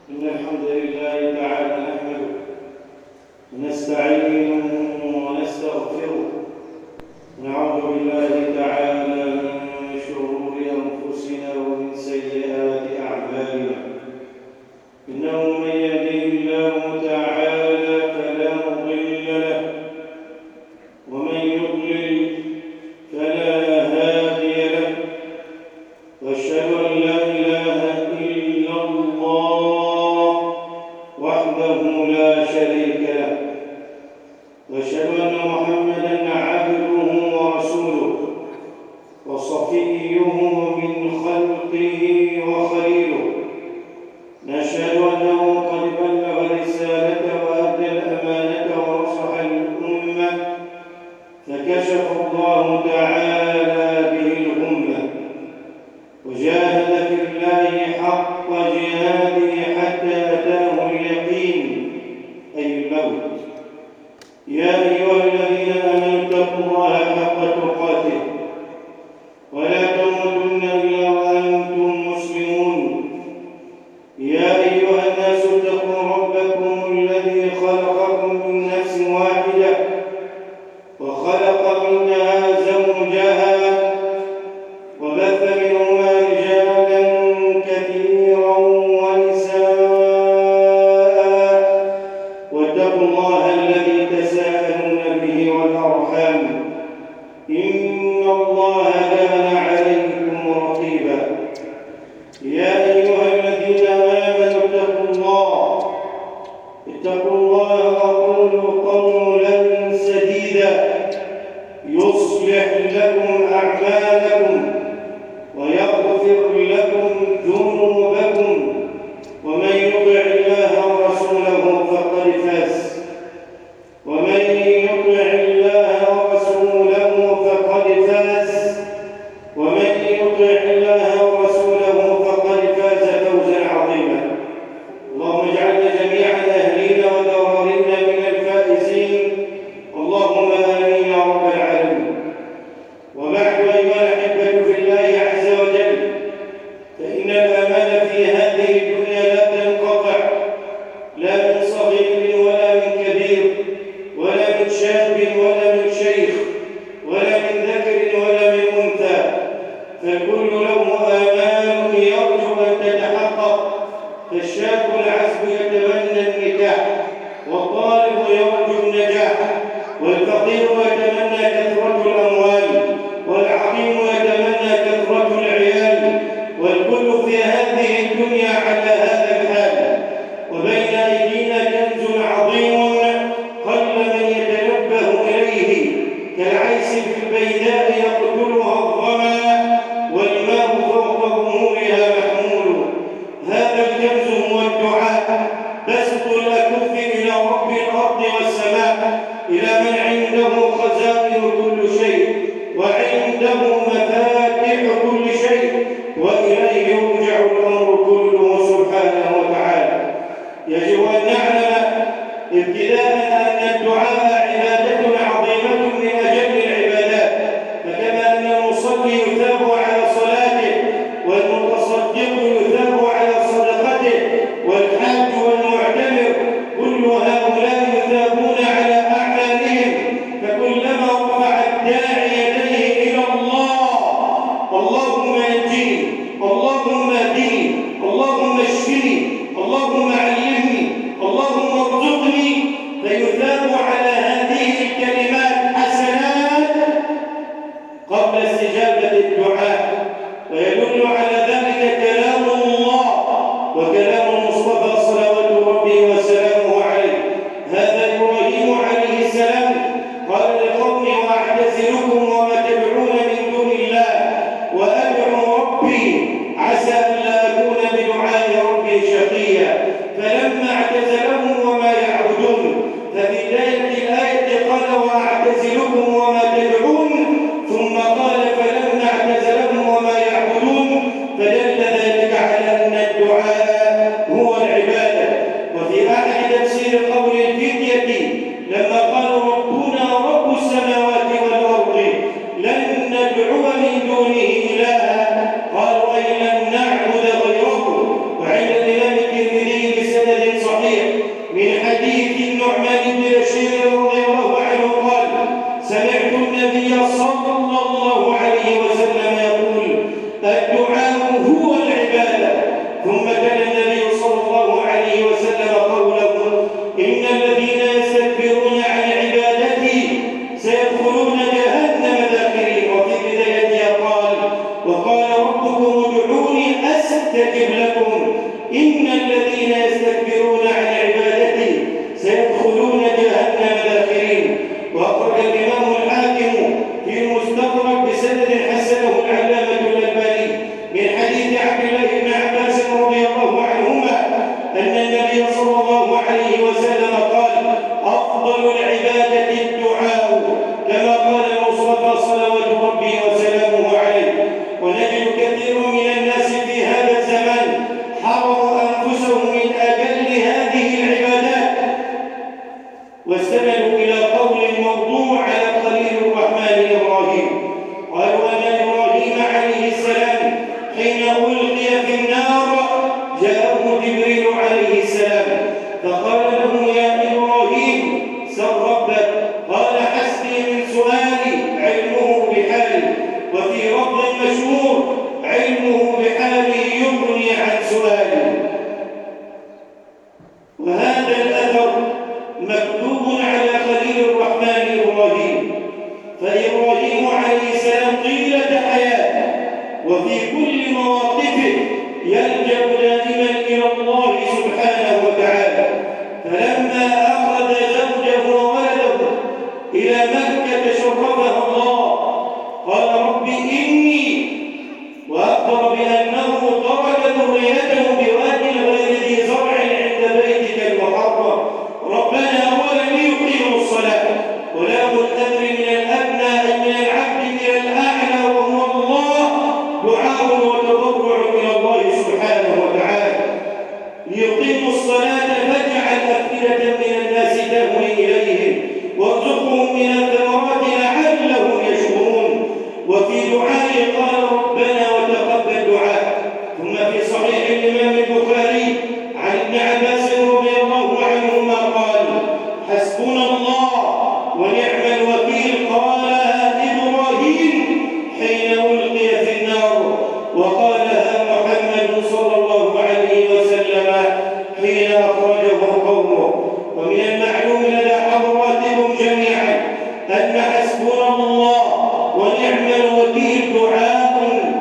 إن الحمد لله تعالى نحمده ونستعينه ونستغفره ونعوذ بالله تعالى من شرور أنفسنا ومن سيئات أعمالنا إنه من يهده الله تعالى فلا مضل له ومن يضلل فلا هادي له واشهد ان لا اله الا الله وحده لا شريك له واشهد ان محمدا عبده ورسوله وصفيه من خلقه وخليله نشهد انه قد بلغ الرساله وادى الامانه ونصح الامه فكشف الله تعالى به الغمه وجاهد في الله حق جهاده حتى اتاه اليقين اي الموت يا ايها الذين امنوا اتقوا الله حق تقاته ولا تموتن الا وانتم مسلمون يا ايها الناس اتقوا ربكم الذي خلقكم من نفس واحده وخلق منها زوجها وبث منهما رجالا كثيرا ونساء واتقوا الله الذي تساءلون به والارحام ان الله كان عليكم رقيبا يا ايها الذين امنوا اتقوا الله اتقوا الله وقولوا قولا سديدا يصلح لكم اعمالكم ويغفر لكم ذنوبكم ومن يطع الله ورسوله فقد فاز ومن يطع الله ورسوله فقد فاز ومن يطع الله ورسوله فقد فاز فوزا عظيما اللهم اجعلنا جميعا اهلين وذوارين من الفائزين اللهم امين يا رب العالمين وبعد ايها الاحبه في الله عز وجل فان الامال في هذه الدنيا لا تنقطع لا من صغير ولا من كبير ولا من شاب ولا من شيخ ولا من ذكر ولا من انثى فالكل له امال يرجو ان تتحقق فالشاب العزب يتمنى النكاح والطالب يرجو النجاح والفقير يتمنى كثرة الأموال والعقيم يتمنى كثرة العيال والكل في هذه الدنيا على هذا الحال وبين أيدينا كنز عظيم قل من يتنبه إليه كالعيس في البيداء يقتلها الظما والماء فوق ظهورها محمول هذا الكنز هو الدعاء بسط الأكف إلى رب الأرض والسماء إلى من عنده خزائن كل شيء وعنده مفاتيح كل شيء وإليه يرجع الأمر كله سبحانه وتعالى يجب أن نعلم ابتداء أن الدعاء عبادة عظيمة من أجل العبادات فكما أن المصلي يثاب على صلاته والمتصدق يثاب على صدقته والحاج والمعتمر كل هؤلاء يثابون على أعمالهم فكلما رفع الداعي يديه إلى الله اللهم نجني اللهم اهدني اللهم اشفني اللهم علمني اللهم ارزقني فيثاب على هذه الكلمات حسنات قبل استجابة الدعاء ويدل على ذلك كلام الله وكلام المصطفى صلوات ربه وسلامه عليه هذا إبراهيم عليه السلام قال لقومي وأعتزلكم وما تدعون من دون الله وأدعو ربي عسى ألا أكون بدعاء ربي شقيا فلما اعتزلهم وما يعبدون ففي بداية الآية قال وأعتزلكم وما تدعون ثم قال فلما اعتزلهم وما يعبدون فدل ذلك على أن الدعاء إن الذين يستكبرون عن عبادتي سيدخلون جهنم داخرين وفي بدايتها قال وقال ربكم ادعوني أستجب لكم إن الذين يستكبرون عن عبادتي سيدخلون جهنم داخرين وأخرج الإمام الحاكم في المستدرك بسند حسنه العلامة الألباني من حديث عبد الله بن عباس رضي الله عنهما أن النبي صلى الله عليه وسلم قال أفضل العبادة الدعاء كما قال المصطفى صلوات ربي وسلامه عليه ونجد كثير من الناس في هذا الزمان حرموا أنفسهم من أجل هذه العبادات واستندوا إلى قول موضوع على خليل الرحمن إبراهيم قالوا أن إبراهيم عليه السلام حين ألقي في النار جاءه جبريل عليه السلام فقال له يا إبراهيم سر ربك قال حسبي من سؤالي علمه بحالي وفي لفظ مشهور علمه بحالي يغني عن سؤالي وهذا الأثر مكتوب على خليل الرحمن إبراهيم فإبراهيم عليه السلام طيلة حياته وفي كل مواقفه يلجأ دائما إلى الله سبحانه وتعالى فلما أخذ زوجه وولده إلى مكة شرفها الله قال رب إني وأخبر بأنه ترك ذريته بواد غير ذي زرع عند بيتك المحرم ربنا ولم يقيموا الصلاة ولا الأمر من الأدنى من العبد إلى الأعلى وهو الله دعاء وتضرع إلى الله سبحانه وتعالى ليقيموا الصلاة فاجعل أفئدة من الناس تهوي إليهم وارزقهم من الثمرات لعلهم يشكرون وفي دعائه قال ربنا وتقبل دعاء ثم في صحيح الإمام البخاري عن ابن عباس رضي الله عنهما قال حسبنا الله ونعم الوكيل قالها إبراهيم حين ألقي في النار وقالها محمد صلى الله عليه وسلم حين أخرجه قومه ومن المعلوم لدى حضراتكم جميعا أن حسبنا الله ونعم الوكيل دعاء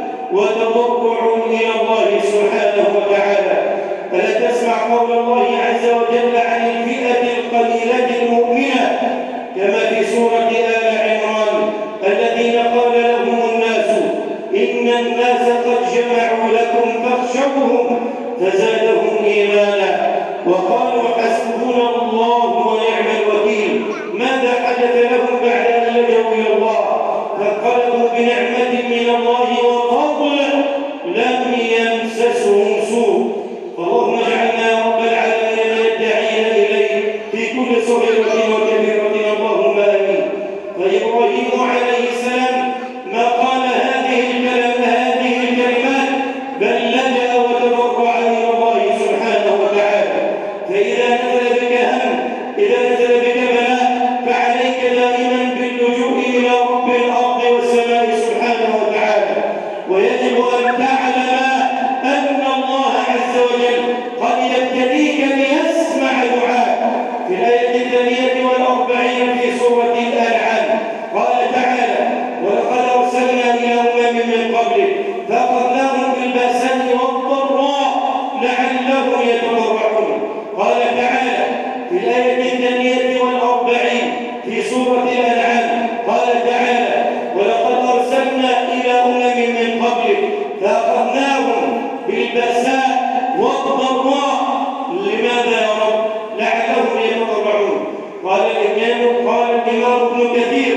وتضرع إلى الله سبحانه وتعالى ألا تسمع قول الله عز وجل عن الفئة القليلة المؤمنة كما في سورة آل عمران الذين قال لهم الناس إن الناس قد جمعوا لكم فاخشوهم فزادهم إيمانا وقالوا حسبنا الله ونعم الوكيل ماذا حدث لهم بعد أن لجوا إلى الله فانقلبوا بنعمة من الله وفضل لم يمسسهم سوء اللهم اجعلنا يا رب العالمين من الداعين إليك في كل صغيرة وكبيرة اللهم آمين فإبراهيم عليه السلام ما قال هذه الكلام هذه الكلمات بل لجأ وتضرع إلى الله سبحانه وتعالى فإذا نزل بك هم إذا نزل بك بلاء فعليك دائما باللجوء إلى رب الأرض والسماء سبحانه وتعالى ويجب أن تعلم أن الله عز وجل قد يبتليك ليسمع دعاء في الآية الثانية والأربعين في سورة الأنعام قال تعالى ولقد أرسلنا إلى أمم من قبلك فأخذناهم بالبأساء والضراء لعلهم يتضرعون قال تعالى في الآية الثانية والأربعين في سورة الأنعام قال تعالى ولقد أرسلنا إلى أمم من قبلك فأخذناهم بالبأساء والضراء لماذا يا رب لعلهم يتضرعون قال الإمام قال الإمام ابن كثير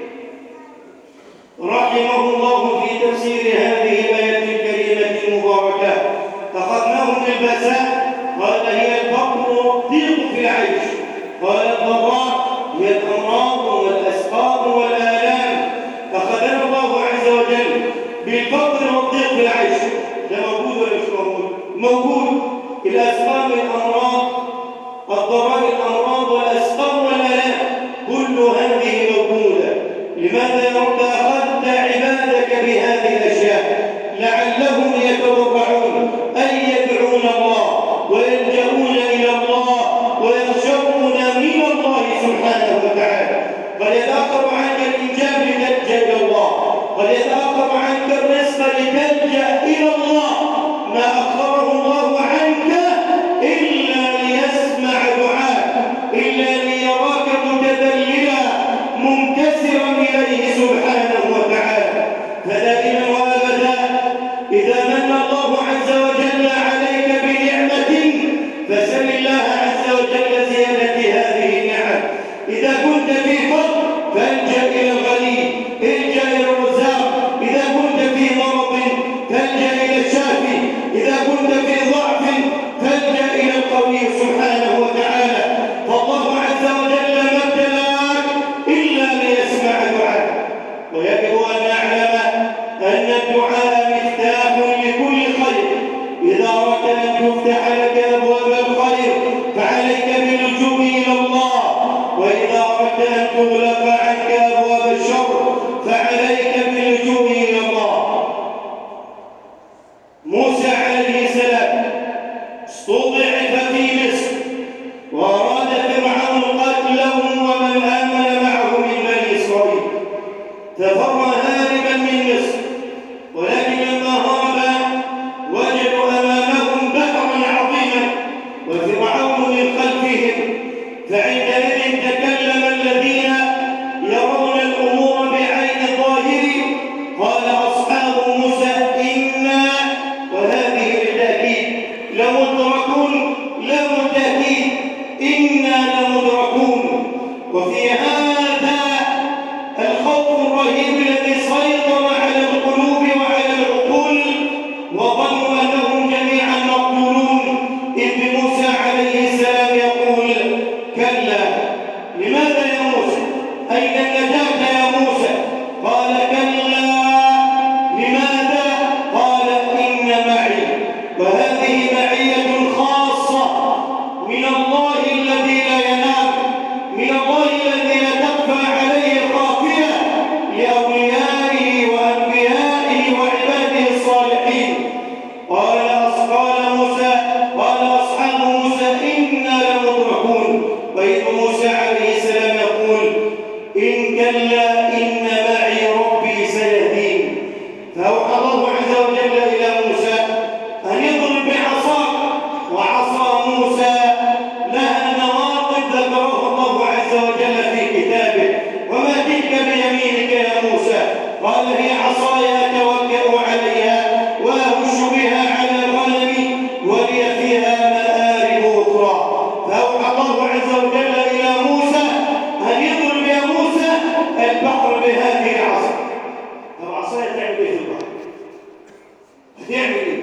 رحمه الله في تفسير هذه الآية الكريمة المباركة أخذناهم بالبأساء قال هي الفقر والضيق في العيش قال الضراء هي الأمراض والأسقام والآلام أخذنا الله عز وجل بالفقر والضيق في العيش ده موجود ولا مش موجود؟ موجود الأسقام الأمراض الضراء الأمراض والأسقام والآلام كل هذه موجودة لماذا يا رب أخذت عبادك بهذه الأشياء لعلهم يتضرعون أن يدعون الله ويلجؤون إلى الله ويخشون يتأخر عنك الإنجاب لتلجأ إلى الله قد يتأخر عنك الرزق لتلجأ إلى الله ما أخره الله عنك إلا ليسمع دعاء إلا ليراك متذللا منكسرا إليه سبحانه وتعالى فدائما وأبدا إذا من الله عز وجل عليك بنعمة فسل الله عز وجل زيادة هذه النعم إذا كنت في فقر فالجأ إلى الغني الجأ إلى الرزاق إذا كنت في مرض فالجأ إلى الشافي إذا كنت في ضعف فالجأ إلى القوي سبحانه وتعالى فالله عز وجل ما ابتلاك إلا ليسمع دعاء ويجب أن نعلم أن الدعاء مفتاح لكل خير إذا أردت أن تفتح لك أبواب الخير فعليك باللجوء إلى الله وإذا أردت أن تغلق عنك أبواب الشر فعليك باللجوء إلى الله موسى عليه السلام استضعف في مصر وأراد فرعون قتلهم ومن آمن معه من بني إسرائيل ففر هاربا من مصر ولكن لما هرب وجدوا أمامهم بحرا عظيما وفرعون من خلفهم فعندئذ تكلم الذين يرون الأمور بعين ظاهر قال أصحاب موسى إنا وهذه بالتأكيد لمدركون لا بالتأكيد إنا لمدركون وفي هذا الخوف الرهيب الذي سيطر على القلوب وعلى العقول وظنوا أنهم جميعا مقتولون إذ موسى عليه السلام يقول كلا لماذا يا موسى أين النجاة يا موسى قال كلا لماذا قال إن معي وهذه معية خاصة من الله الذي لا ينام من الله الذي لا تخفى عليه خافية لأوليائه وأنبيائه وعباده الصالحين قال قال موسى قال أصحاب موسى إنا لمدركون وإذ موسى عليه السلام يقول إن كلا إن معي ربي سيهدين فأوحى الله عز وجل إلى موسى أن يضرب بعصاه وعصا موسى لها نواقض ذكرها الله عز وجل في كتابه وما تلك بيمينك يا موسى قال هي عصاي أتوكأ عليها وأهش بها على الغنم ولي فيها مآرب أخرى فأوحى الله عز وجل إلى موسى أن يضرب يا موسى البحر بهذه العصا طب عصايا تعمل ايه في البحر؟ هتعمل ايه؟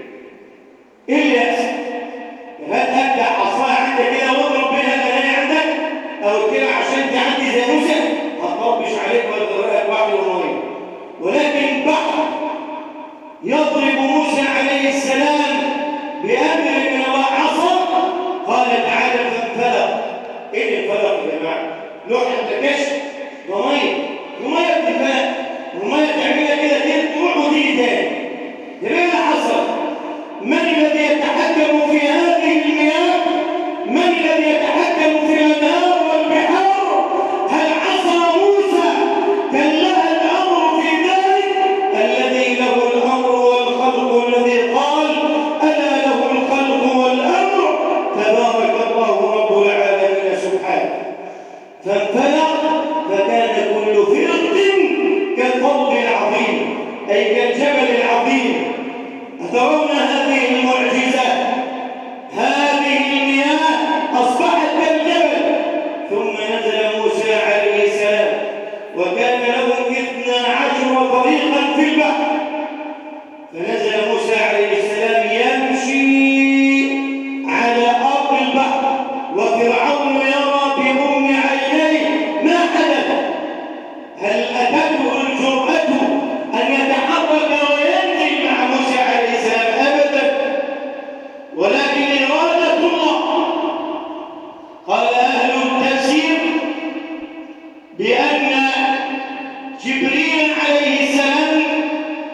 ايه اللي يحصل؟ هل ابدا عصايا عندك كده واضرب بيها البنايه عندك؟ او كده عشان تعدي زي موسى هتطبش عليك ولا تغرقك بعد الميه ولكن بحر يضرب موسى عليه السلام بامر من الله عصا قال تعالى فانفلق ايه الفلق يا جماعه؟ لوحه الكشف ده ميه وميه بتفاق والميه تعملها كده كده تروح وتيجي تاني ده ايه اللي حصل؟ من الذي يتحكم في هذه المياه؟ من الذي يتحكم في الانهار والبحار؟ هل عصى موسى كلها الامر في ذلك؟ الذي له الامر والخلق الذي قال الا له الخلق والامر تبارك الله رب العالمين سبحانه فانفلق فكان كل فرق كالفوض العظيم أي كالجبل العظيم أترون هذه المعجزة هذه المياه أصبحت كالجبل ثم نزل موسى عليه السلام وكان له اثنا عشر طريقا في البحر فنزل موسى عليه السلام يمشي على أرض البحر وفرعون يرى بأم عينيه ما حدث هل أتته الجرأة أن يتحرك وينزل مع موسى عليه السلام أبدا ولكن إرادة الله قال أهل التفسير بأن جبريل عليه السلام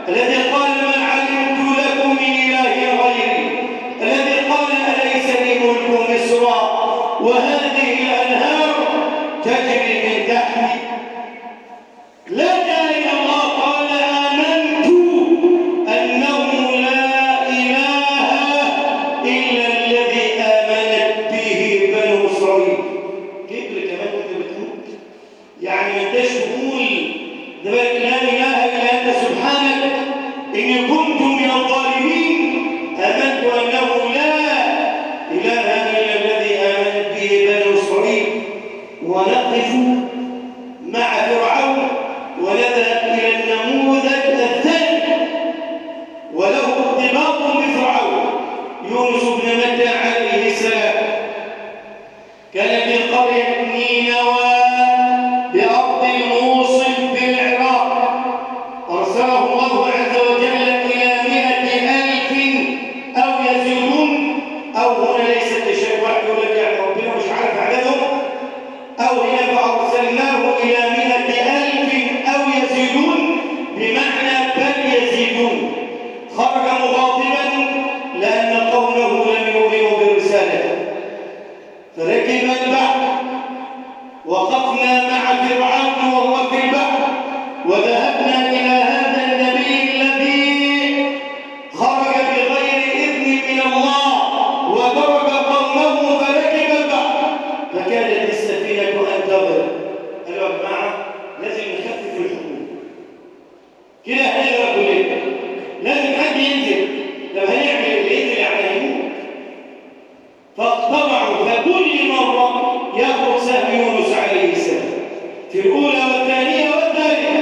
الذي قال ما علمت لكم من إله غيري الذي قال أليس لي ملك مصر وهذه الأنهار تجري من تحتي لجأ إلى الله قال آمنت أنه لا إله إلا الذي آمنت به بنو إسرائيل كبر كمان وانت بتموت يعني ما انتش تقول ده بقى لا إله إلا أنت سبحانك إني كنت من الظالمين آمنت أنه لا إله إلا الذي آمنت به بنو إسرائيل ونقف مع فرعون ونذهب إلى النموذج الثاني وله ارتباط بفرعون يونس بن متى عليه السلام كان في قرية نينوى بأرض الموصل بالعراق أرسله الله عز وجل إلى مئة ألف أو يزيدون أو هنا ليست لشيء واحد يقول لك يعني ربنا مش عارف عددهم أو هنا فأرسلناه إلى مئة ألف أو يزيدون بمعنى بل يزيدون خرج مغاضبا لأن قومه لم يؤمنوا برسالته فركب البحر وقفنا مع فرعون وهو في البحر وذهبنا إلى هذا النبي الذي خرج بغير إذن من الله وترك قومه فركب البحر فكانت السفينة أن تغرق قالوا يا جماعة لازم نخفف الحكم كده هنغرق كلنا لازم حد ينزل طب هنعمل اللي ينزل يعني هيموت فاقتطعوا فكل مرة يأخذ سهم يونس عليه السلام في الأولى والثانية والثالثة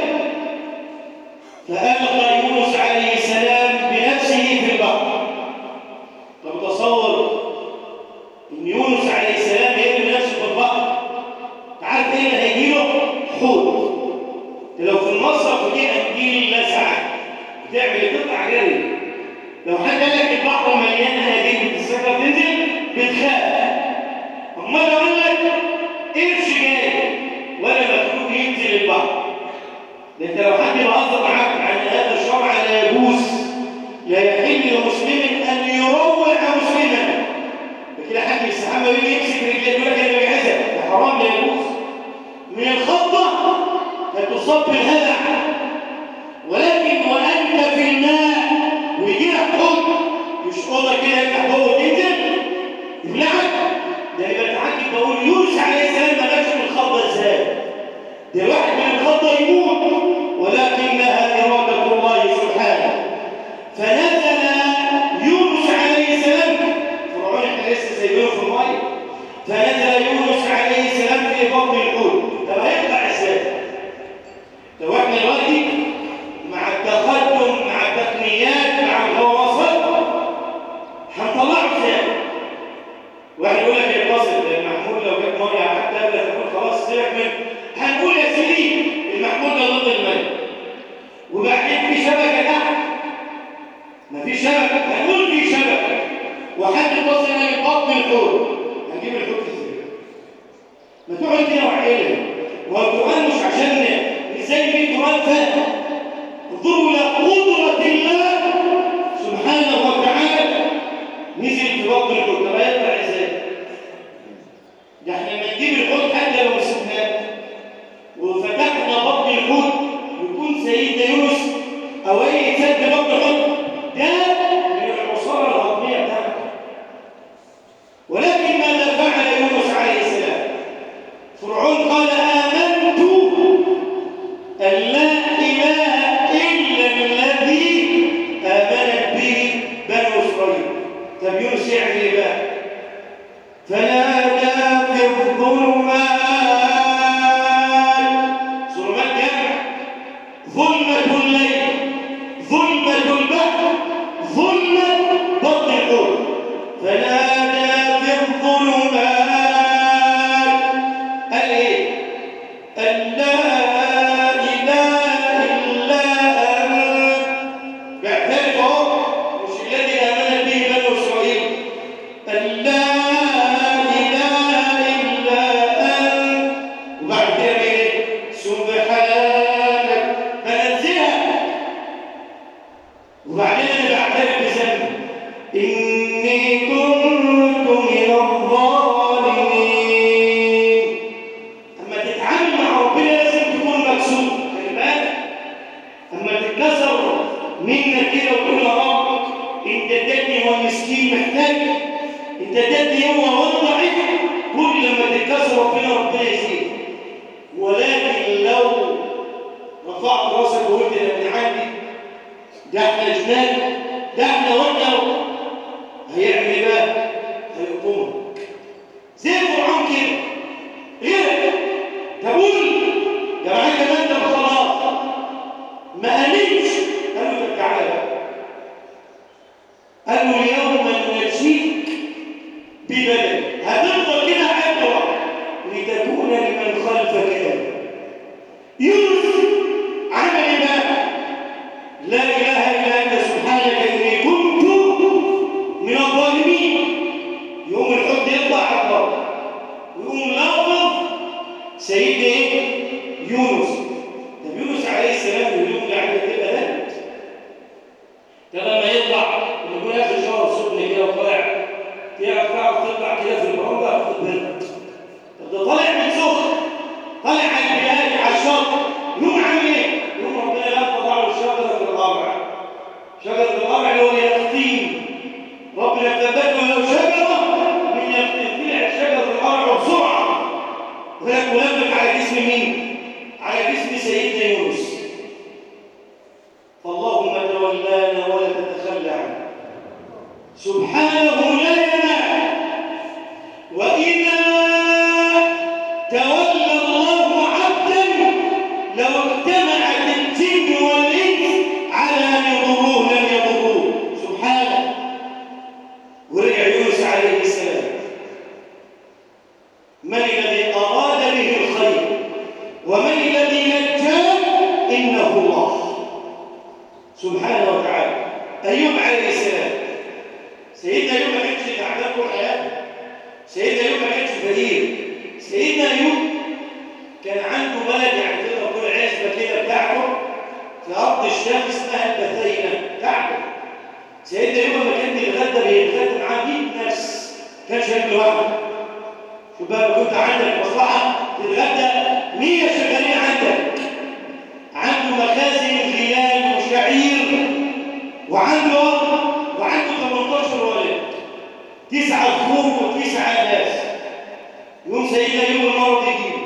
فألقى يونس عليه السلام بنفسه في البحر طب تصور إن يونس عليه السلام يرمي نفسه في البحر عارف إيه اللي هيجيله؟ حوت ده لو في المصرف دي هتجيلي لسعة بتعمل قطع جري لو حد قال لك البحر مليان اناديل بتستكبر تنزل بتخاف امال لو قال لك قرش جاي ولا مخلوق ينزل البحر ده انت لو حد بهزر معاك عن هذا الشرع لا يجوز لا يحل لمسلم ان يروع مسلما لكن حد الصحابه يجي يمسك رجليه يقول لك انا بجهزها ده حرام لا يجوز من الخطه هتصاب بالهلع ولكن وانت في الماء ويجي لك حوت مش اوضه كده يفتح جوه وتنزل يبلعك ده يبقى تعجب بقول يونس عليه السلام ما جاش من الخضه ازاي ده واحد من الخضه يموت ولكنها اراده الله سبحانه فنزل يونس عليه السلام فرعون احنا لسه سايبينه في الميه فنزل يونس عليه السلام في بطن الحوت طب هيطلع ازاي؟ لو احنا دلوقتي مع التقدم مع التقنيات مع الغواصات هنطلعه ازاي؟ واحد يقول لك القصد المحمول لو جت ميه حتى قبل ما تقول خلاص سيبك منه هنقول يا سيدي المحمول ده ضد الميه وبعدين في شبكه تحت مفيش شبكه هنقول في شبكه وحد وصل الى بطن الحوت هنجيب الحوت ازاي؟ ما تقعد كده وعقلها هو القران مش عشان ازاي في القران فاهم انظروا الى قدره الله سبحانه وتعالى نزل في بطن الحوت طب هيطلع ازاي؟ ده احنا لما نجيب الحوت حتى لو مسكناه وفتحنا بطن الحوت يكون سيدنا يونس او اي انسان في بطن الحوت ده من العصاره الهضميه بتاعته ولكن ماذا فعل يونس عليه السلام؟ فرعون قال آمنت أن لا إله إلا الذي آمنت به بنو إسرائيل طب يونس يعمل إيه بقى؟ فنادى في الظلمات ظلمات جمع ظلمة الليل راسك وقلت يا ابن عمي ده احنا جنان ده احنا وقنا هيعمل ايه بقى؟ هيقطمك زي فرعون كده ايه ده قول ده معاك كمان ده خلاص ما امنش قال له طب تعالى بقى قال له اليوم ننجيك ببدنك هتفضل كده عبره لتكون لمن خلفك آية يوسف عمل ايه بقى لا اله الا انت سبحانك اني كنت من الظالمين يوم الحب يطلع على الارض ويقوم لافظ سيد ايه يونس طب يونس عليه السلام اليوم اللي عندك تبقى ذنب ده لما يطلع يكون اخر شهر سخن كده وطالع تعرف تعرف تطلع كده في البرامج تاخد برد طب ده طالع من سخن طالع على البلاد على الشط يوم عامل ايه؟ يوم ربنا يغفر له الشجره في القمع شجره القمع اللي هو اليقطين ربنا ثبته له شجره من يقطين طلعت شجره القمع بسرعه وهناك ملفق على جسم مين؟ على جسم سيدنا يونس فاللهم تولانا ولا تتخلى عنه سبحانه لا ينام وإذا تولى الله عبدا لو اجتمعت الجن والإنس على أن يضروه لم يضروه سبحانه ورجع يونس عليه السلام من الذي أراد به الخير ومن الذي نجاه إنه الله سبحانه وتعالى أيوب عليه السلام سيدنا أيوب ما كانش تعبان طول حياته سيدنا أيوب ما كانش فقير سيدنا أيوب كان عنده بلد يعني تقدر تقول عزبة كده بتاعته في أرض الشام اسمها البثينة بتاعته سيدنا أيوب لما كان بيتغدى بيتغدى معاه 100 ناس كان شايف لوحده شوف بقى لو كنت عندك مصلحة تتغدى 100 شغالين عندك عنده مخازن غيال وشعير وعنده وعنده 18 ولد تسعة ذكور وتسعة ناس يوم سيدنا يوم المرض يجيب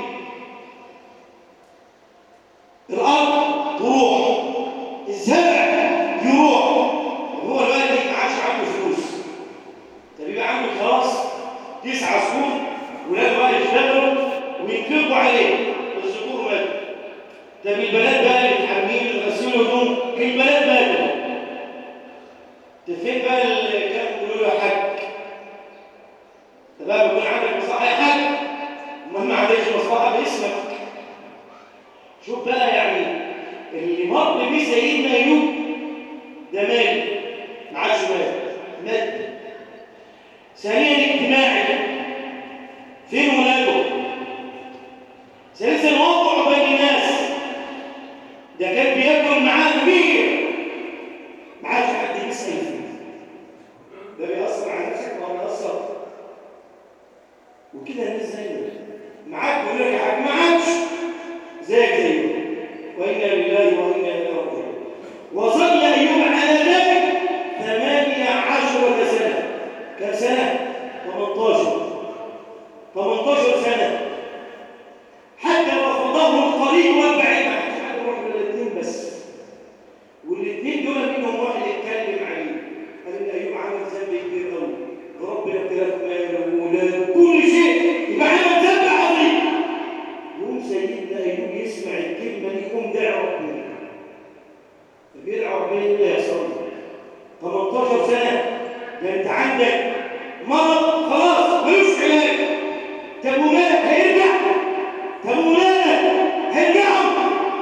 الأرض تروح الزرع يروح هو الوالد ما عادش عنده فلوس طب يبقى عنده خلاص تسعة ذكور ولاد بقى يشتغلوا وينفقوا عليه الذكور ماتوا طب البنات بقى اللي متحملين اللي غسلوا هدوم البنات ماتوا طب فين بقى اللي كانوا بيقولوا له يا حاج طب بقى بيكون عندك مصلحه يا حاج المهم ما عندكش مصلحه باسمك شوف بقى يعني اللي مر بيه سيدنا ايوب ده مال ما عادش مال مادي ثانيا اجتماعي فين ولاده ثالثا وضعه بين الناس ده كان بياكل معاه كبير ما عادش حد يسال فيه ده بيأثر على نفسك ولا بيأثر وكده الناس زيه معاك بيقول لك يا حاج ما عادش زيك زيه وانا لله وانا اليه راجعون وظل ايوب على ذلك ثمانية عشرة سنة كم سنة؟ 18 18 سنة حتى رفضه القريب والبعيد ما حدش حد يروح الاثنين بس والاثنين دول منهم واحد يتكلم عليه قال ان ايوب عمل ذنب كبير قوي ربنا ابتلاك مال وولاد كل شيء يبقى عمل ذنب عظيم يقوم سيدنا ايوب يسمع الكلمه دي يقوم داعي ربنا بيدعي ربنا ايه اللي يحصل 18 سنه ده انت عندك مرض خلاص ملوش علاج طب ومالك هيرجع طب ومالك هيرجعوا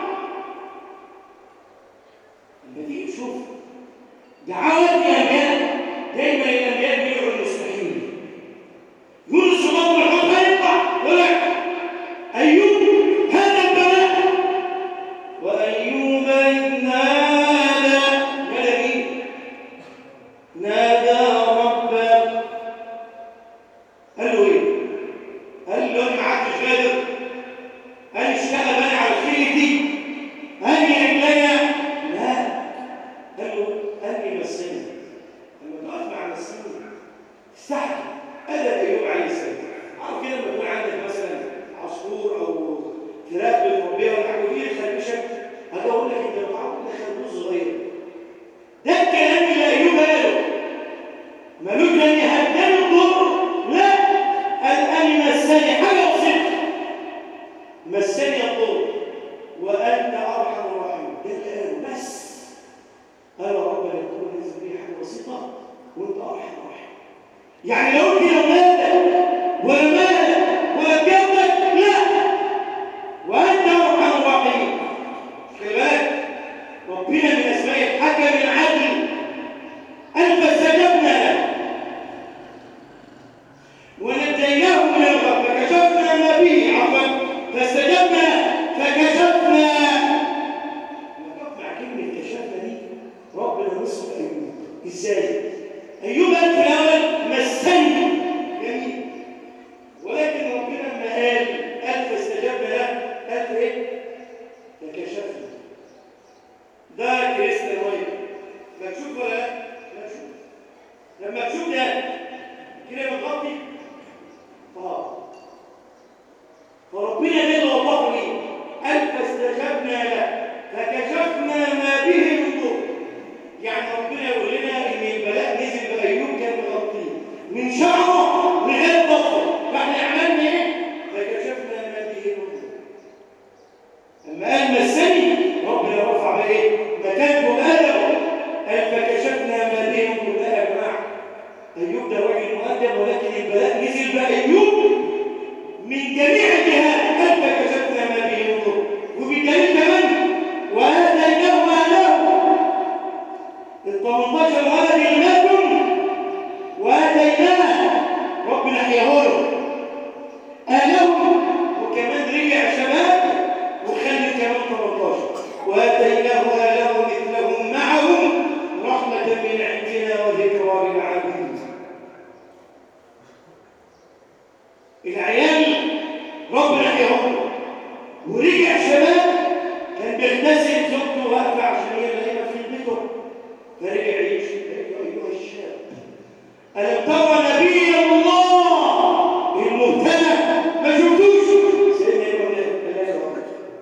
لما تيجي تشوف دعوات الانبياء دايما الانبياء بيدعوا المستحيل يونس رب الحب هيطلع طلع ايوب هذا البلاء وايوب اذ نادى نادى مين؟ نادى ربه قال له ايه؟ قال له انا ما عدتش قادر قال اشتغل انا على خيلتي اني رجليا لا قال له اني مسني لما تقف مع مسني تستحي ادب ايوب عليه السلام عارف كده لما يكون عندك مثلا عصفور او فراخ بتربيها ولا حاجه وتيجي تخربشك هتقول لك ربنا ده اللي وضحه ليه قال فاستجبنا له فكشفنا ما به من ضر يعني ربنا يقول لنا ان البلاء نزل بايوب كان مغطيه من شعره لغايه ضفره فاحنا عملنا ايه؟ فكشفنا ما به من ضر اما قال مسني ربنا رفع بقى ايه؟ مكانته ادبه قال فكشفنا ما به من ضر يا جماعه ايوب ده راجل مؤدب ولكن البلاء نزل بايوب من جميع الجهات قال فكشفنا ما به من ضر وبالدليل كمان واتيناه ماله ال 18 ولد اللي ماتوا واتيناه ربنا احياه له اهلهم وكمان رجع شباب وخلف كمان 18 واتيناه اهله مثلهم معهم رحمه من عندنا وذكرى للعابدين العيال ربنا احياهم ورجع شباب كان بيغتسل زوجته واقفه عشان هي نايمه في بيته فرجع يعيش ايها الشاب الم ترى نبي الله المهتدى ما شفتوش سيدنا ابراهيم الله يرحمه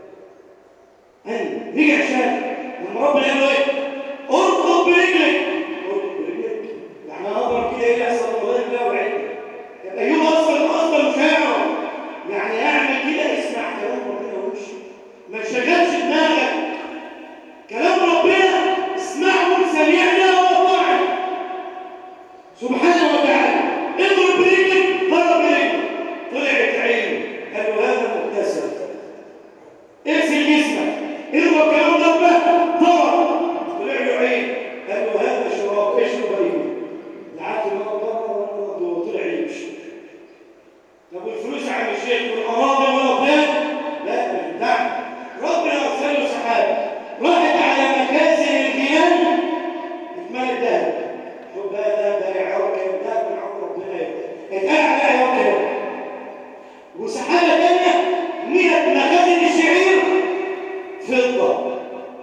أن رجع شاب لما ربنا قال له ايه اركض برجلك اركض برجلك يعني اضرب كده ايه اللي يحصل والله كده وعينك يبقى ايوب اصلا اصلا مش هيعرف يعني اعمل كده اسمع كلام ربنا وامشي ما تشغلش دماغك كلام ربنا اسمعه سمعنا وطاعنا سبحانه وتعالى اضرب برجلك ضرب برجلك طلعت عينه قال له هذا مغتسل اغسل جسمك اضرب كلام ربنا ضرب طلع له عين قال له هذا شراب اشرب ايوه لعبت ما ضرب وطلع يمشي طب والفلوس عن الشيخ والاراضي والاطيان لا مش بتاعنا ربنا ارسل له سحاب راحت على مكاسن الجيران اتملت ذهب شوف بقى ده ده يعوق ده من عمر ربنا اتقال عليها يوم كده وسحابه ثانيه مئة مخازن الشعير فضه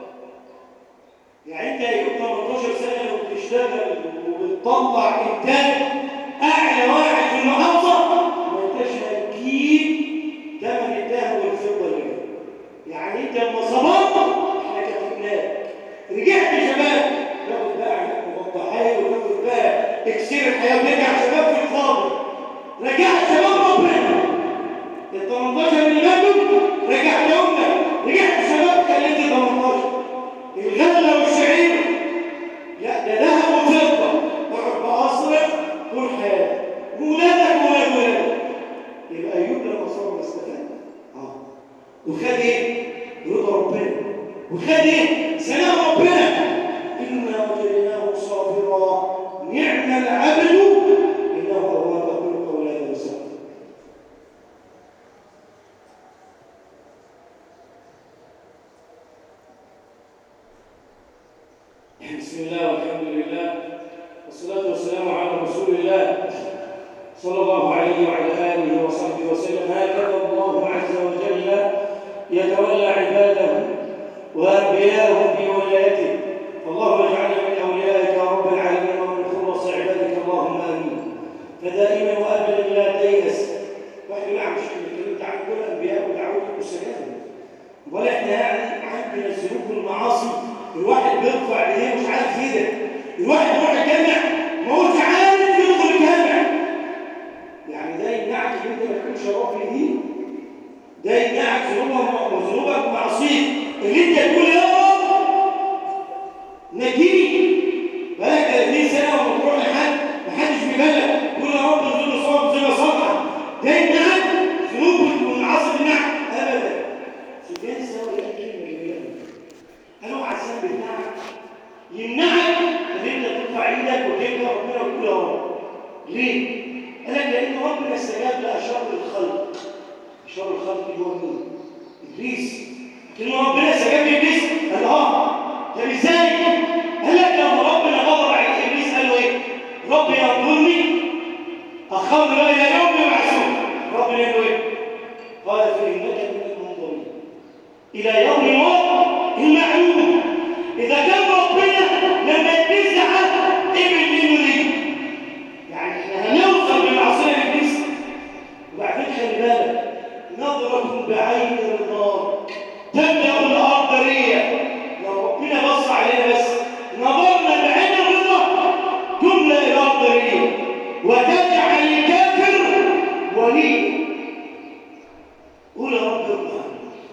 يعني انت يوم 18 سنه وبتشتغل وبتطلع انتاج اعلى واحد في المحافظه ما انتش هتجيب ثمن الذهب والفضه اللي فيه. يعني انت لما صبرت احنا كتبناك رجعت شباب تاخد بقى علاج مضحيه وتاخد بقى اكسير الحياه وترجع شباب في الفاضي رجعت شباب ربنا ال 18 اللي ماتوا رجعت امك رجعت شباب خليت 18 الغله والشعير لا ده ذهب وفضه اقعد بقى اصرف طول حياتي ولادك ولاد ولادك يبقى ايوب لما صبر استفاد اه وخد ايه؟ رضا ربنا وخد ايه؟ سلام ربنا انا وجدناه صابرا نعم العبد انه هو يقول قول هذا وسلم بسم الله والحمد لله والصلاة والسلام على رسول الله صلى الله عليه وعلى آله وصحبه وسلم هكذا الله عز وجل يتولى عباده وأنبياءه في ولايته فالله يجعلنا من أوليائك يا رب العالمين ومن خلص عبادك اللهم آمين فدائما وأبدا لا تيأس واحد نعم مش اتكلمت عن كل الأنبياء ودعوتهم والسلام ولا احنا يعني عندنا الذنوب والمعاصي الواحد بيرفع ايديه مش عارف كده الواحد يروح الجامع ما هوش عارف يدخل الجامع يعني ده يمنعك ان انت ما تكونش رافع ايديه ده يمنعك ذنوبك وذنوبك ومعاصيك اللي انت تقول يا رب نجيني بقالك 30 سنه وما تروح لحد محدش بيبلغ تقول يا رب ذنوب صواب زي صالحه ده يمنعك ذنوبك والمعاصي تمنعك ابدا سفيان الثوري قال كلمه جميله قالوا على الذنب بتاعك يمنعك ان انت ترفع ايدك وتلقى ربنا وتقول يا رب ليه؟ قال لك لان ربنا استجاب لاشر الخلق شر الخلق اللي هو مين؟ ابليس لكن ربنا استجاب لابليس قال اه طب ازاي؟ قال لك لما ربنا غضب على ابليس قال له ايه؟ رب ينظرني اخرنا الى يوم يبعثون ربنا قال له ايه؟ قال فانك من المنظرين الى يوم الوقت المعلوم اذا كان ربنا لما ابليس زعل ابن منه ليه؟ يعني احنا هنوصل بالمعصيه لابليس وبعدين خلي بالك نظرة بعين رضاك تملأ الأرض ريا لو ربنا بص علينا بس نظرنا بعين الرضا تملأ الأرض ريا وتجعل الكافر ولي قول يا رب ارضى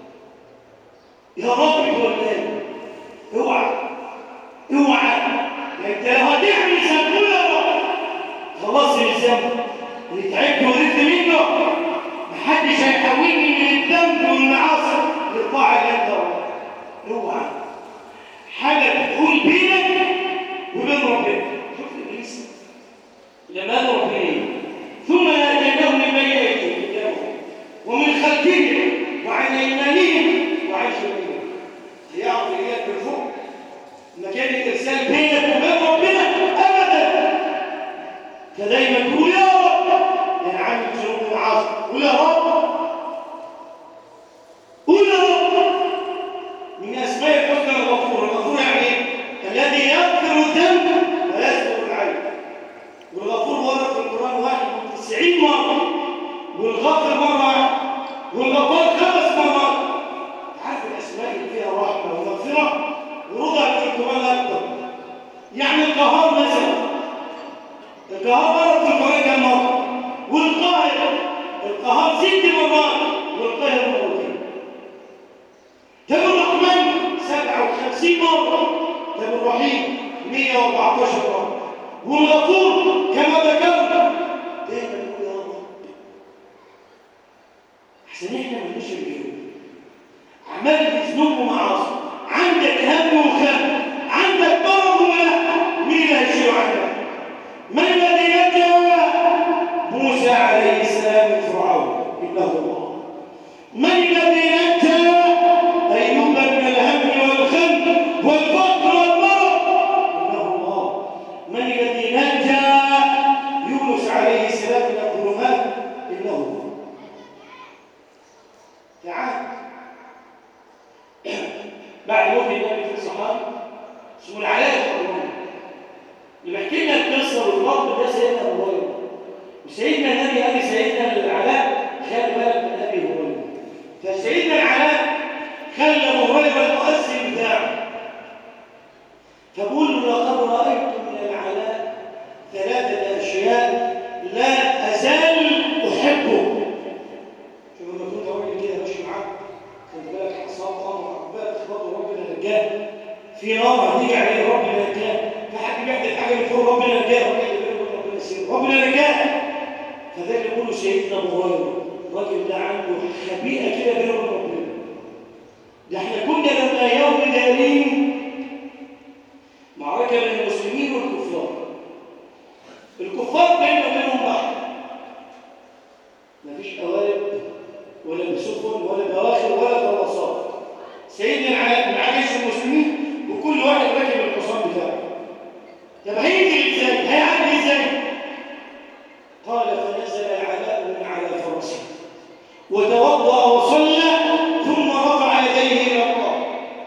يا رب تولاني اوعى اوعى انت لو هتعمل ذنب يا رب خلاص الذنب اللي تعبت وزدت منه محدش هيحولني من الذنب والمعاصي للطاعه اللي انت اوعى حاجه بتقول بينك وبين ربنا شوف ابليس لما قال ربنا ايه ثم اتيناه من بين ايديهم ومن خلفهم وعن ايمانهم وعن شمالهم هيعرف اياك من فوق مكان الارسال بينك وبين ربنا ابدا فدايما تقول يا رب انا عامل ذنوب ومعاصي قول يا رب قول يا رب من اسماء الحسنى الغفور الغفور يعني ايه الذي يغفر الذنب ويستر العيب والغفور ورد في القران 91 مره والغفر مره واحده والغفار خمس مرات عارف الاسماء اللي فيها رحمه ومغفره ورضا في القران اكثر يعني القهار مثلا القهار مرة في القرآن كم مرة والقاهر القهار ست مرات والقاهر مرتين طب الرحمن 57 مرة طب الرحيم 114 مرة والغفور كما ذكرنا دايما نقول يا رب احسن احنا مالناش الجيوب عمال ذنوب ومعاصي عندك هم وخم عندك مرض ولا مين اللي هيشيله عنك من الذي نجى موسى عليه السلام من فرعون انه الله من الذي نجى ايوب من الهم والخم والفقر والمرض انه الله من الذي نجى يونس عليه السلام من الظلمات انه الله تعال بعد موت النبي في الصحابه اسمه العلاء الحرماني اللي بيحكي لنا القصه والفضل ده سيدنا ابو هريره وسيدنا النبي قال سيدنا العلاء خلي بالك من ابي هريره فسيدنا العلاء خلى ابو هريره المؤذن بتاعه فبقول له لقد رايت من العلاء ثلاثه اشياء لا ازال احبه شوف لما كنت راجل كده ماشي معاك خد بالك حصان امر عقبال تخبطه ربنا نجاه في نار هتيجي عليه ربنا نجاه في حد بيحدث حاجه من فوق ربنا نجاه ربنا يسير ربنا نجاه فده اللي يقوله سيدنا ابو هريره الراجل ده عنده خبيئه كده بينه وبين ربنا ده احنا كنا لما يوم دارين معركه بين المسلمين والكفار الكفار بيننا وبينهم بحر مفيش قوارب ولا سفن ولا بواخر ولا غواصات سيدنا العلاء مع جيش المسلمين وكل واحد راكب الحصان بتاعه طب هيجي ازاي هيعدي ازاي قال فنزل العلاء من على فرسه وتوضا وصلى ثم رفع يديه الى الله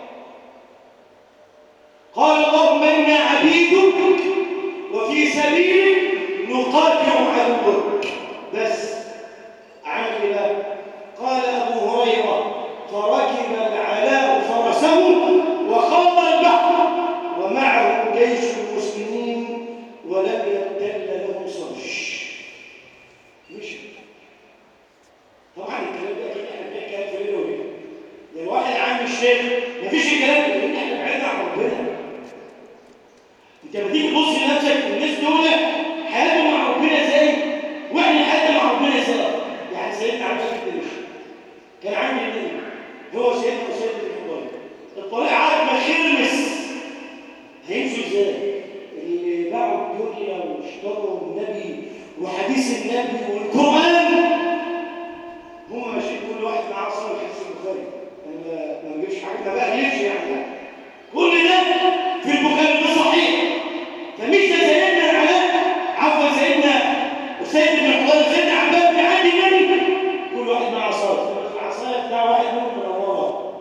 قال اللهم انا عبيدك وفي سبيلك نقاتل عدوك بس عمل ايه بقى؟ قال ابو هريره فركب العلاء فرسه وخاض البحر ومعه جيش المسلمين ولم يبتل له صرش مشي طبعا الكلام ده اكيد احنا بنحكي في ليله وليله ده الواحد عام الشيخ مفيش الكلام ده لان احنا بعيد عن ربنا انت لما تيجي تبص لنفسك الناس دول حياتهم مع ربنا ازاي واحنا حياتنا مع ربنا ازاي يعني سيدنا عبد الله بن كان عامل ايه هو سيدنا وسيد بن حضير الطريق عاد ما خرمس هيمشوا ازاي اللي باعوا الدنيا واشتروا النبي وحديث النبي والقران هم ماشيين كل واحد معاه صلاه حديث البخاري ما ما بيجيش حاجه ما بقلبش يعني كل ده في البخاري ده صحيح فمش ده سيدنا العلاء عفوا سيدنا وسيد بن حضير سيدنا عباد بن عدي النبي كل واحد معاه صلاه العصايه بتاع واحد منهم منوره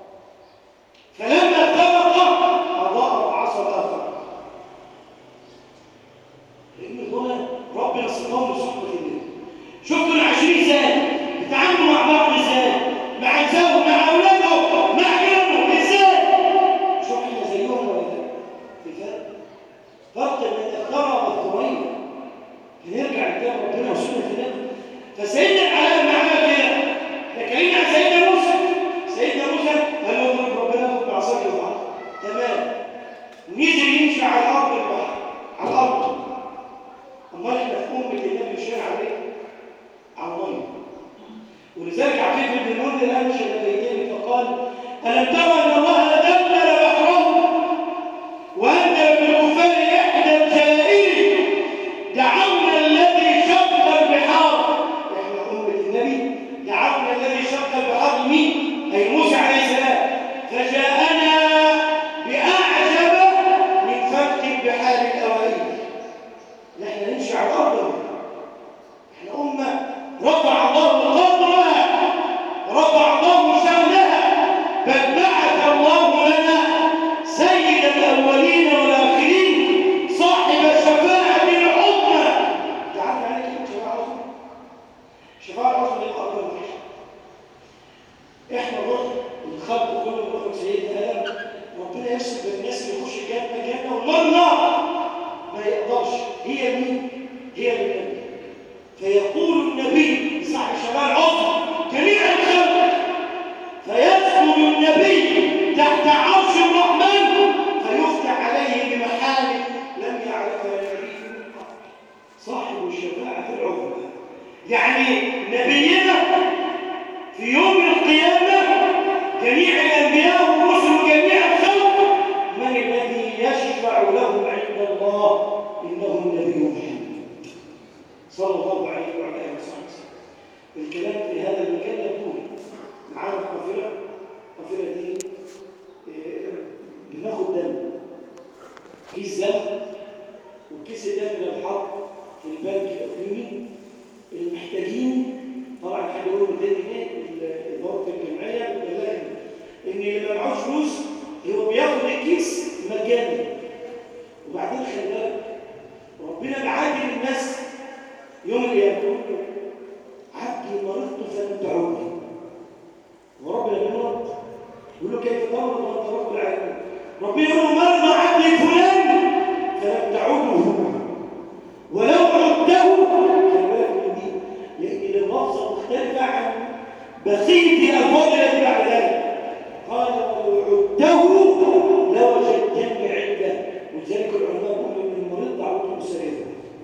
فلما اتفق اضاء العصا الاخر لان هنا ربنا صفهم لصحبه النبي شفتوا العشرين ازاي بيتعاملوا مع بعض ازاي عن ابن المنذر انشد بيتين فقال الم ترى ان الله دمر بحره وانزل بالكفار احدى الجزائر دعونا الذي شق البحار احنا امه النبي دعونا الذي شق البحار لمين اي موسى عليه السلام فجاءنا باعجب من فك البحار الاوائل نحن نمشي على الارض احنا امه رفع الله قدرها رفع الله شانها بل بعث الله لنا سيد الاولين والاخرين صاحب الشفاعه العظمى تعرف يعني ايه شفاعه عظمى شفاعه عظمى للارض احنا نروح الخلق كله نروح سيدنا ادم ربنا يسلم الناس اللي يخش الجنه جنه والنار نار ما يقدرش هي مين هي النبي فيقول النبي صاحب الشفاعه العظمى جميع الخلق فيدخل النبي تحت عرش الرحمن فيفتح عليه بمحال لم يعرفها النبي من قبل صاحب الشفاعه العظمى يعني نبينا في يوم القيامة جميع الأنبياء والرسل جميع الخلق من الذي يشفع له عند الله إنه النبي محمد صلى الله عليه وعلى آله وصحبه وسلم الكلام في هذا المكان يطول معانا قافلة القافلة دي آه، بناخد دم كيس دم والكيس ده من الحرب في البنك الإقليمي المحتاجين طبعا حد يقول 200 جنيه الدورة الجمعية بتلاقي ان اللي ما معهوش فلوس هو بياخد الكيس مجانا وبعدين خلي بالك ربنا بعادل الناس يوم القيامة يقول له عبدي مرضت فلم تعودني وربنا بيمرض يقول له كيف تمرض وانت رب العالمين ربنا يقول له مرض عبدي فلان فلم تعوده ولو عدته خلي بالك من دي لان اللفظه مختلفه عن بقيه الابواب التي بعد ذلك قال ولو عدته لوجدتني عنده ولذلك العلماء يقولوا ان المريض دعوته سريعه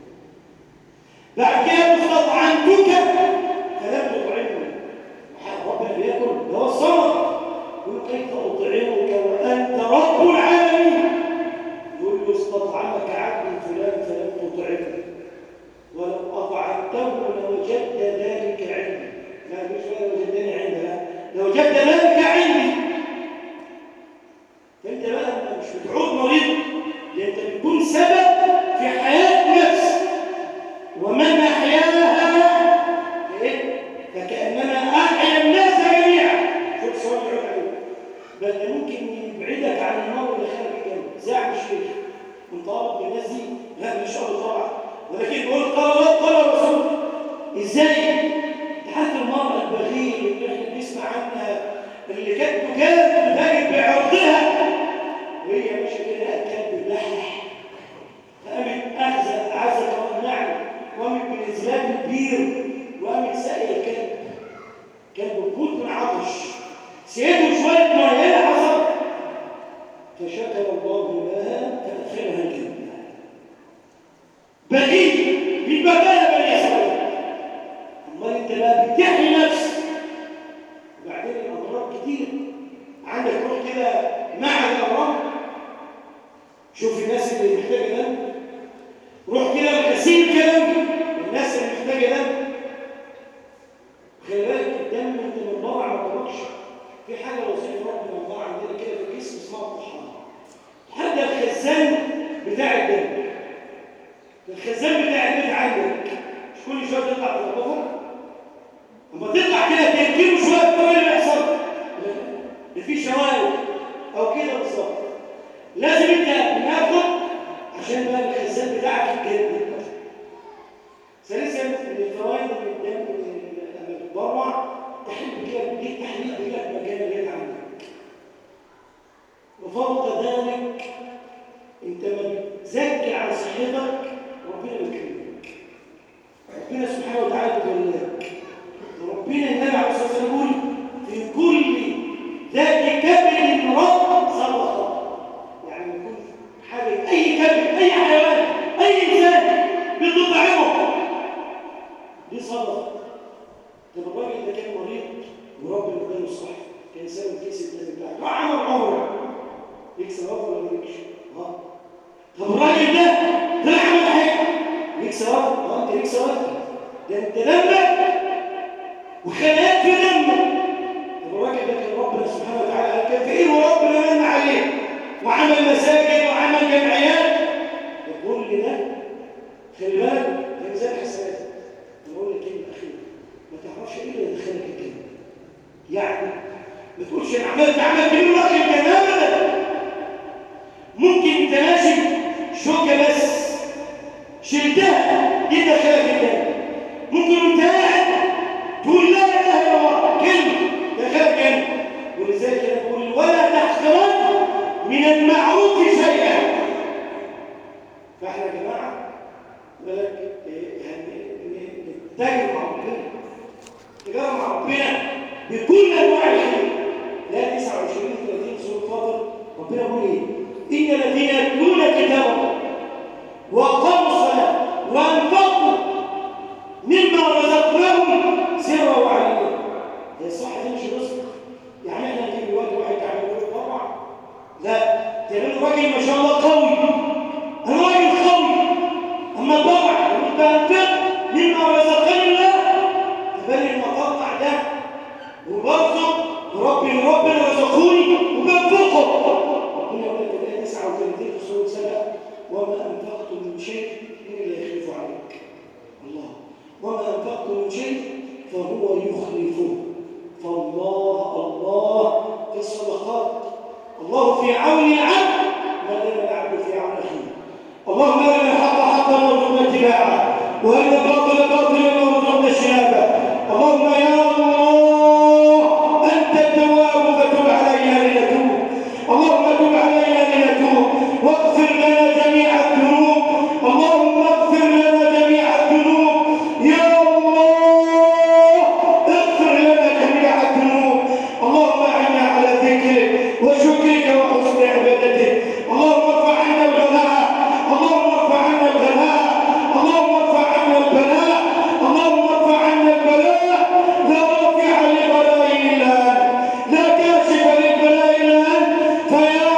بعد كده استطعنتك فلم تطعمني ربنا بياكل ده هو الصمد يقول كيف اطعمك وانت رب العالمين يقول له استطعمك عبد فلان فلم تطعمه ولو أطعمته لوجدت ذلك عندي لا مش لوجدني عندي لا لوجدت ذلك عندي فانت بقى مش بتعود مريض لان انت بتكون سبب في حياه نفس ومن احياها إيه؟ فكانما احيا الناس جميعا شوف سؤال يعود عليه بل ده ممكن يبعدك عن النار اللي خارج الجنه زعم الشيخ مطالب بالناس دي لا مش قوي طبعا ولكن يقول قال الله قال الرسول ازاي حتى المرأة البغية اللي احنا بنسمع عنها اللي كانت تكاد تتاجر بعرضها وهي ماشيه كده الكلب بلحلح فقامت اخذت عزت والنعم وقامت بنزلات البير وقامت ساقيه الكلب كلب بموت من عطش سيده شويه ميه ايه اللي حصل فشكر الله لها فادخلها الجنه بغي بالبغايا بني اسرائيل امال انت بقى بتحمي نفسك وبعدين الاضرار كتير عندك روح كده معهد الامراض شوف الناس اللي محتاجه ده روح كده غسيل كده الناس اللي محتاجه ده خلي بالك الدم انت من بره ما تروحش في حاجه وظيفه ربنا الله عندنا كده في الجسم اسمها الطحال هذا الخزان بتاع الدم الخزان بتاع البيت عندك مش كل شويه تطلع تنظفه اما تطلع كده تركبه شويه كل اللي بيحصل لا في شوائب او كده بالظبط لازم انت بناخد عشان يعني ما تقولش انا عملت عملت ايه الراجل كان ابدا ممكن انت ماشي شوكه بس شلتها دي دخلك الجنه ممكن انت قاعد تقول لا اله الا الله كلمه دخلك الجنه ولذلك انا بقول ولا تحقرن من المعروف شيئا فاحنا يا جماعه بالك يعني نتاجر مع ربنا تجاره مع ربنا بكل انواع الخير لا 29 30 سوره فاطر ربنا يقول ايه ان الذين يتلون كتاب الله واقاموا الصلاه وانفقوا مما رزقناهم سرا وعلانيه هي صح دي مش رزق يعني احنا نجيب الوقت واحد تعمل له يتبرع لا تعمل راجل ما شاء الله قوي انا راجل قوي اما طبعا لما بنفق مما رزقني الله يبان المقطع ده وبرزق ربي ربنا رزقوني وبنفقه ربنا يقول لك الايه 39 في سوره سبع وما انفقتم من شيء الا يخلف عليك الله وما انفقتم من شيء فهو يخلفه فالله الله في الصدقات الله في عون العبد ما دام العبد في عون اخيه اللهم ارنا الحق حقا وارزقنا اتباعه وارنا الباطل باطلا وارزقنا اجتنابه اللهم يا الله انت التواب فتب علينا لنتوب اللهم تب علينا لنتوب واغفر لنا جميع الذنوب اللهم اغفر لنا جميع الذنوب يا الله اغفر لنا جميع الذنوب اللهم اعنا على ذكرك وشكرك وحسن عبادتك اللهم ارفع عنا الغلاء اللهم ارفع عنا الغلاء اللهم ارفع عنا البلاء اللهم ارفع عنا البلاء لا رافع لبلاء الا انت لا كاشف للبلاء الا انت فيا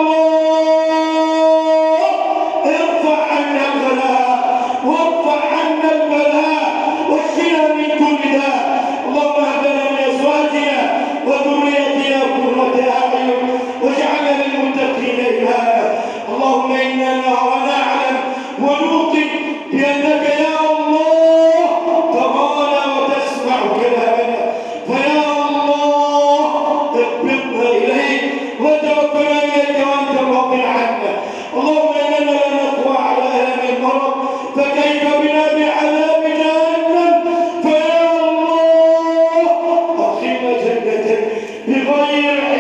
الله ارفع عنا الغلاء وارفع عنا البلاء واشفنا من كل داء اللهم هب لنا من ازواجنا وذريتنا قرة اعين واجعلنا للمتقين اماما اللهم انا نعلم ونوقن بانك يا الله ترانا وتسمع كلامنا فيا الله اقبضنا اليك وتوفنا اليك وانت راض عنا اللهم اننا لا نقوى على الم المرض فكيف بنا بعذاب جهنم فيا الله اقم جنتك بغير